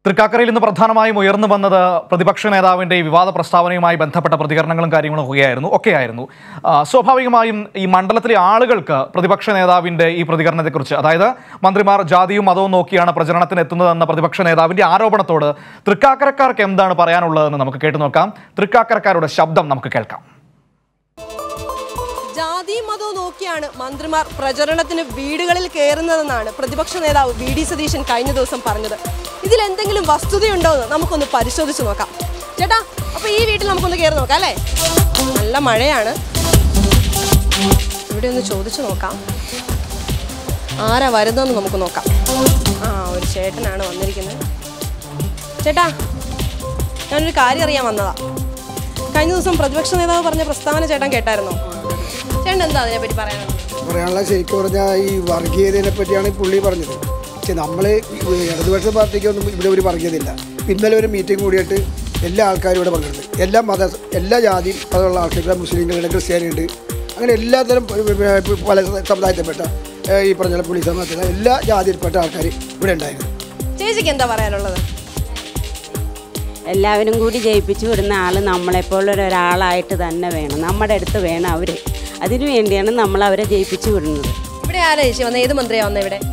തൃക്കാക്കരയിൽ ഇന്ന് പ്രധാനമായും ഉയർന്നു വന്നത് പ്രതിപക്ഷ നേതാവിന്റെ ഈ വിവാദ പ്രസ്താവനയുമായി ബന്ധപ്പെട്ട പ്രതികരണങ്ങളും കാര്യങ്ങളും ഒക്കെയായിരുന്നു ഒക്കെയായിരുന്നു ആ, സ്വാഭാവികമായും ഈ മണ്ഡലത്തിലെ ആളുകൾക്ക് പ്രതിപക്ഷ നേതാവിന്റെ ഈ പ്രതികരണത്തെക്കുറിച്ച് അതായത് മന്ത്രിമാർ ജാതിയും മതവും നോക്കിയാണ് പ്രചരണത്തിന് എത്തുന്നതെന്ന പ്രതിപക്ഷ നേതാവിന്റെ ആരോപണത്തോട് തൃക്കാക്കരക്കാർക്ക് എന്താണ് പറയാനുള്ളതെന്ന് നമുക്ക് കേട്ടു നോക്കാം തൃക്കാക്കരക്കാരുടെ ശബ്ദം നമുക്ക് കേൾക്കാം ജാതിയും മതവും നോക്കിയാണ് മന്ത്രിമാർ പ്രചരണത്തിന് വീടുകളിൽ കയറുന്നതെന്നാണ് പ്രതിപക്ഷ നേതാവ് വി ഡി സതീശൻ കഴിഞ്ഞ ദിവസം പറഞ്ഞത് ഇതിൽ എന്തെങ്കിലും വസ്തുതയുണ്ടോ എന്ന് നമുക്കൊന്ന് പരിശോധിച്ച് നോക്കാം ചേട്ടാ അപ്പൊ ഈ വീട്ടിൽ നമുക്കൊന്ന് കയറി നോക്കാം അല്ലേ നല്ല മഴയാണ് ഇവിടെ ഒന്ന് ചോദിച്ചു നോക്കാം ആരാ വരുന്നതെന്ന് നമുക്ക് നോക്കാം ആ ഒരു ചേട്ടനാണ് വന്നിരിക്കുന്നത് ചേട്ടാ ഞാനൊരു കാര്യം അറിയാൻ വന്നതാ കഴിഞ്ഞ ദിവസം പ്രതിപക്ഷ നേതാവ് പറഞ്ഞ പ്രസ്താവന ചേട്ടൻ കേട്ടായിരുന്നോ ചേട്ടൻ എന്താ അതിനെപ്പറ്റി പറയാനുള്ളത് പറയാനുള്ള ശരിക്കും പറഞ്ഞാൽ ഈ വർഗീയതയെ പറ്റിയാണ് ഈ പുള്ളി പറഞ്ഞത് പക്ഷെ നമ്മൾ ഇടതുപക്ഷ പാർട്ടിക്കൊന്നും ഇവിടെ ഒരു വർഗീയതയില്ല ഇന്നലെ ഒരു മീറ്റിംഗ് കൂടിയിട്ട് എല്ലാ ആൾക്കാരും ഇവിടെ പങ്കെടുത്തു എല്ലാ മത എല്ലാ ജാതിയും മതമുള്ള ആൾക്കാർ മുസ്ലിങ്ങളുണ്ട് ക്രിസ്ത്യാനിയുണ്ട് അങ്ങനെ എല്ലാത്തരം ഏർ, പല സമുദായത്തിൽപ്പെട്ട ഏർ, ഈ പറഞ്ഞ പുള്ളി സമുദായത്തിലെ എല്ലാ ജാതിയിൽപ്പെട്ട ആൾക്കാർ ഇവിടെ ഉണ്ടായിരുന്നു ചേച്ചിക്ക് എന്താ പറയാനുള്ളത് എല്ലാവരും കൂടി ജയിപ്പിച്ചു വിടുന്ന ആൾ നമ്മളെപ്പോലൊരു ഒരാളായിട്ട് തന്നെ വേണം നമ്മുടെ അടുത്ത് വേണം അവർ അതിനു വേണ്ടിയാണ് നമ്മൾ അവരെ ജയിപ്പിച്ചു വിടുന്നത് ഇവിടെ ആരാ ചേച്ചി വന്ന ഏത് മന്ത്രിയാ വന്ന ഇവിടെ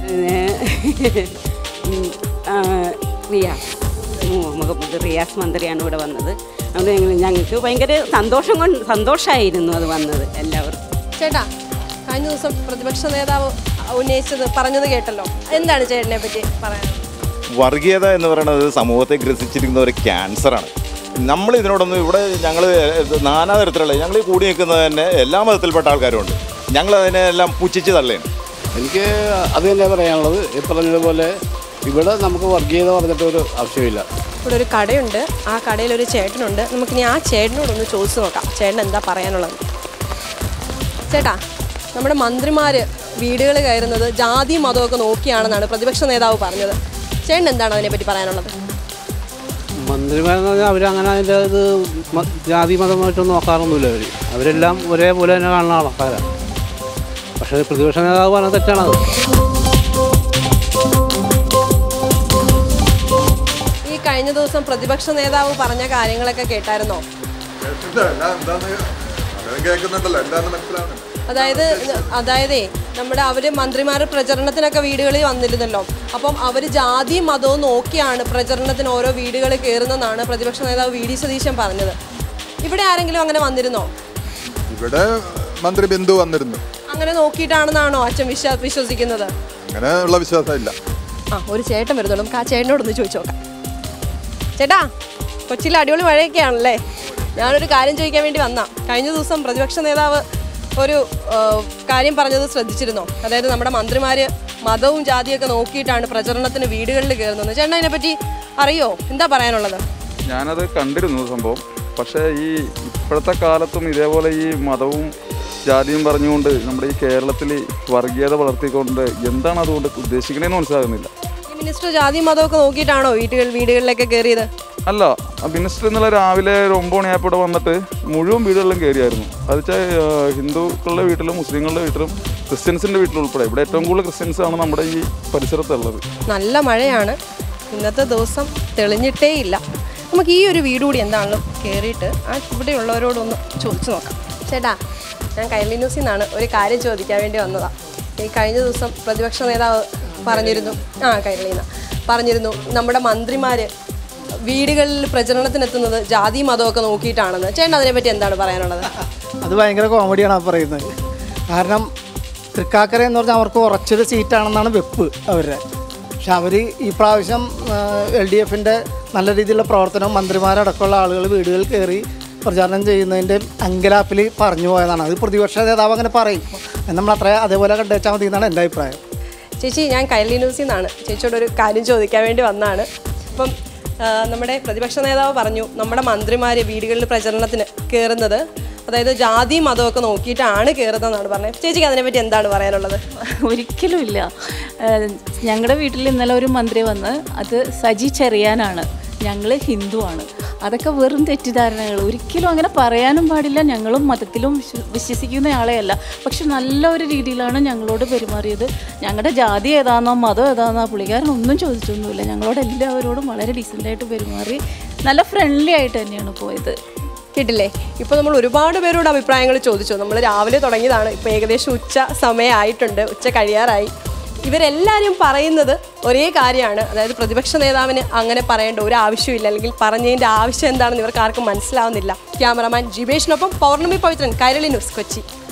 ഉം, ആ, റിയാസ് ഉം, മുഹമ്മദ് റിയാസ് മന്ത്രിയാണ് ഇവിടെ വന്നത് അതുകൊണ്ട് ഞങ്ങൾ- ഞങ്ങൾക്ക് ഭയങ്കര സന്തോഷം കൊണ്ട് സന്തോഷമായിരുന്നു അത് വന്നത് എല്ലാവർക്കും ചേട്ടാ കഴിഞ്ഞ ദിവസം പ്രതിപക്ഷ നേതാവ് ഉന്നയിച്ചത് പറഞ്ഞത് കേട്ടല്ലോ എന്താണ് ചേട്ടനെ പറ്റി പറയാനുള്ളത് വർഗീയത എന്ന് പറയുന്നത് സമൂഹത്തെ ഗ്രസിച്ചിരിക്കുന്ന ഒരു ക്യാൻസറാണ് നമ്മൾ ഇതിനോടൊന്നും ഇവിടെ ഞങ്ങൾ നാനാതരത്തിലുള്ള ഞങ്ങൾ ഈ കൂടി നിൽക്കുന്നത് തന്നെ എല്ലാ മതത്തിൽപ്പെട്ട ആൾക്കാരുമുണ്ട് ഞങ്ങൾ അതിനെല്ലാം പുച്ഛിച്ച് തള്ളുകയാണ് എനിക്ക് അത് തന്നെ പറയാനുള്ളത് ഈ പറഞ്ഞതുപോലെ ഇവിടെ നമുക്ക് വർഗീയത പറഞ്ഞിട്ട് ഒരു ആവശ്യമില്ല ഇവിടെ ഒരു കടയുണ്ട് ആ കടയിൽ ഒരു ചേട്ടനുണ്ട് നമുക്കിനി ആ ചേട്ടനോടൊന്ന് ചോദിച്ചു നോക്കാം ചേട്ടൻ എന്താ പറയാനുള്ളത് ചേട്ടാ നമ്മുടെ മന്ത്രിമാര് വീടുകൾ കയറുന്നത് ജാതി മതമൊക്കെ നോക്കിയാണെന്നാണ് പ്രതിപക്ഷ നേതാവ് പറഞ്ഞത് ചേട്ടൻ എന്താണ് അതിനെപ്പറ്റി പറയാനുള്ളത് മന്ത്രിമാരെന്ന് പറഞ്ഞാൽ അവരങ്ങനെ അതിൻ്റെ ഇത് മ- ജാതി മതമായിട്ടൊന്നും നോക്കാറൊന്നുമില്ല അവർ അവരെല്ലാം ഒരേപോലെ തന്നെ കാണുന്ന ആൾക്കാരാണ് പക്ഷേ പ്രതിപക്ഷ നേതാവ് പറഞ്ഞത് തെറ്റാണത് ഈ കഴിഞ്ഞ ദിവസം പ്രതിപക്ഷ നേതാവ് പറഞ്ഞ കാര്യങ്ങളൊക്കെ കേട്ടായിരുന്നോ കേൾക്കുന്നുണ്ടല്ലോ എന്താന്ന് മനസ്സിലാവുന്നുണ്ട് അതായത് അതായതേ നമ്മുടെ അവര് മന്ത്രിമാർ പ്രചരണത്തിനൊക്കെ വീടുകളിൽ വന്നിരുന്നല്ലോ അപ്പം അവർ ജാതിയും മതവും നോക്കിയാണ് പ്രചരണത്തിന് ഓരോ വീടുകൾ കയറുന്നതെന്നാണ് പ്രതിപക്ഷ നേതാവ് വി ഡി സതീശൻ പറഞ്ഞത് ഇവിടെ ആരെങ്കിലും അങ്ങനെ വന്നിരുന്നോ ഇവിടെ മന്ത്രി ബിന്ദു വന്നിരുന്നു അങ്ങനെ നോക്കിയിട്ടാണെന്നാണോ അച്ഛൻ വിശ്വാ വിശ്വസിക്കുന്നത് അങ്ങനെ ഉള്ള വിശ്വാസം ഇല്ല ആ ഒരു ചേട്ടൻ വരുന്നുള്ളൂ നമുക്ക് ആ ചേട്ടനോടൊന്ന് ചോദിച്ചു നോക്കാം ചേട്ടാ കൊച്ചിയിൽ അടിപൊളി മഴയൊക്കെയാണല്ലേ ഞാനൊരു കാര്യം ചോദിക്കാൻ വേണ്ടി വന്നാ കഴിഞ്ഞ ദിവസം പ്രതിപക്ഷ നേതാവ് ഒരു ആ, കാര്യം പറഞ്ഞത് ശ്രദ്ധിച്ചിരുന്നോ അതായത് നമ്മുടെ മന്ത്രിമാര് മതവും ജാതിയൊക്കെ നോക്കിയിട്ടാണ് പ്രചരണത്തിന് വീടുകളിൽ കയറുന്നത് ചേട്ടൻ അതിനെപ്പറ്റി അറിയോ എന്താ പറയാനുള്ളത് ഞാനത് കണ്ടിരുന്നു സംഭവം പക്ഷേ ഈ ഇപ്പോഴത്തെ കാലത്തും ഇതേപോലെ ഈ മതവും ജാതിയും പറഞ്ഞുകൊണ്ട് നമ്മുടെ ഈ കേരളത്തിൽ വർഗീയത വളർത്തിക്കൊണ്ട് എന്താണ് അതുകൊണ്ട് ഉദ്ദേശിക്കണേന്ന് മനസ്സിലാകുന്നില്ല ഈ മിനിസ്റ്റർ ജാതി മതമൊക്കെ നോക്കിയിട്ടാണോ വീട്ടുകൾ വീടുകളിലൊക്കെ കയറിയത് അല്ല മിനിസ്റ്റർ ഇന്നലെ രാവിലെ ഒരു ഒമ്പത് മണിയായപ്പോൾ ഇവിടെ വന്നിട്ട് മുഴുവൻ വീടുകളിലും കയറിയായിരുന്നു അത് വെച്ചാൽ ഹിന്ദുക്കളുടെ വീട്ടിലും മുസ്ലിങ്ങളുടെ വീട്ടിലും ക്രിസ്ത്യൻസിൻ്റെ വീട്ടിലും ഉൾപ്പെടെ ഇവിടെ ഏറ്റവും കൂടുതൽ ക്രിസ്ത്യൻസ് ആണ് നമ്മുടെ ഈ പരിസരത്തുള്ളത് നല്ല മഴയാണ് ഇന്നത്തെ ദിവസം തെളിഞ്ഞിട്ടേ ഇല്ല നമുക്ക് ഈ ഒരു വീട് കൂടി എന്താണല്ലോ കയറിയിട്ട് ആ ഇവിടെയുള്ളവരോടൊന്ന് ചോദിച്ചു നോക്കാം ചേട്ടാ ഞാൻ കൈലി ന്യൂസിൽ നിന്നാണ് ഒരു കാര്യം ചോദിക്കാൻ വേണ്ടി വന്നതാ ഈ കഴിഞ്ഞ ദിവസം പ്രതിപക്ഷ നേതാവ് പറഞ്ഞിരുന്നു ആ കൈരളിന്ന് പറഞ്ഞിരുന്നു നമ്മുടെ മന്ത്രിമാര് വീടുകളിൽ പ്രചരണത്തിനെത്തുന്നത് ജാതി മതമൊക്കെ നോക്കിയിട്ടാണെന്ന് ചേട്ടൻ അതിനെപ്പറ്റി എന്താണ് പറയാനുള്ളത് അത് ഭയങ്കര കോമഡിയാണ് ആ പറയുന്നത് കാരണം തൃക്കാക്കര എന്ന് പറഞ്ഞാൽ അവർക്ക് ഉറച്ചൊരു സീറ്റാണെന്നാണ് വെപ്പ് അവരുടെ പക്ഷെ അവർ ഈ പ്രാവശ്യം എൽ ഡി എഫിൻ്റെ നല്ല രീതിയിലുള്ള പ്രവർത്തനവും മന്ത്രിമാരടക്കമുള്ള ആളുകൾ വീടുകളിൽ കയറി പ്രചാരണം ചെയ്യുന്നതിൻ്റെ അങ്കലാപ്പിൽ പറഞ്ഞു പോയതാണ് അത് പ്രതിപക്ഷ നേതാവ് അങ്ങനെ പറയും നമ്മൾ അത്ര അതേപോലെ കണ്ടുവച്ചാൽ മതി എന്നാണ് എൻ്റെ അഭിപ്രായം ചേച്ചി ഞാൻ കൈലി ന്യൂസിൽ നിന്നാണ് ചേച്ചിയോട് ഒരു കാര്യം ചോദിക്കാൻ വേണ്ടി വന്നതാണ് അപ്പം ആ, നമ്മുടെ പ്രതിപക്ഷ നേതാവ് പറഞ്ഞു നമ്മുടെ മന്ത്രിമാർ വീടുകളിൽ പ്രചരണത്തിന് കയറുന്നത് അതായത് ജാതി മതമൊക്കെ നോക്കിയിട്ടാണ് കയറുന്നതെന്നാണ് പറഞ്ഞത് ചേച്ചിക്ക് അതിനെപ്പറ്റി എന്താണ് പറയാനുള്ളത് ഒരിക്കലും ഇല്ല ഞങ്ങളുടെ വീട്ടിൽ ഇന്നലെ ഒരു മന്ത്രി വന്ന് അത് സജി ചെറിയാനാണ് ഞങ്ങൾ ഹിന്ദുവാണ് അതൊക്കെ വെറും തെറ്റിദ്ധാരണകൾ ഒരിക്കലും അങ്ങനെ പറയാനും പാടില്ല ഞങ്ങളും മതത്തിലും വിശ്വ- വിശ്വസിക്കുന്ന ആളെയല്ല പക്ഷെ നല്ല ഒരു രീതിയിലാണ് ഞങ്ങളോട് പെരുമാറിയത് ഞങ്ങളുടെ ജാതി ഏതാണെന്നോ മതം ഏതാണെന്നോ പുള്ളിക്കാരൻ ഒന്നും ചോദിച്ചൊന്നുമില്ല ഞങ്ങളോട് എല്ലാവരോടും വളരെ ഡീസൻ്റായിട്ട് പെരുമാറി നല്ല ഫ്രണ്ട്ലി ആയിട്ട് തന്നെയാണ് പോയത് കേട്ടില്ലേ ഇപ്പോൾ നമ്മൾ ഒരുപാട് പേരോട് അഭിപ്രായങ്ങൾ ചോദിച്ചു നമ്മൾ രാവിലെ തുടങ്ങിയതാണ് ഇപ്പോൾ ഏകദേശം ഉച്ച സമയമായിട്ടുണ്ട് ഉച്ച കഴിയാറായി ഇവരെല്ലാവരും പറയുന്നത് ഒരേ കാര്യമാണ് അതായത് പ്രതിപക്ഷ നേതാവിന് അങ്ങനെ പറയേണ്ട ഒരു ആവശ്യമില്ല അല്ലെങ്കിൽ പറഞ്ഞതിൻ്റെ ആവശ്യം എന്താണെന്ന് ഇവർക്ക് ആർക്കും മനസ്സിലാവുന്നില്ല ക്യാമറമാൻ ജിബേഷിനൊപ്പം പൗർണമി പവിത്രൻ കൈരളി ന്യൂസ് കൊച്ചി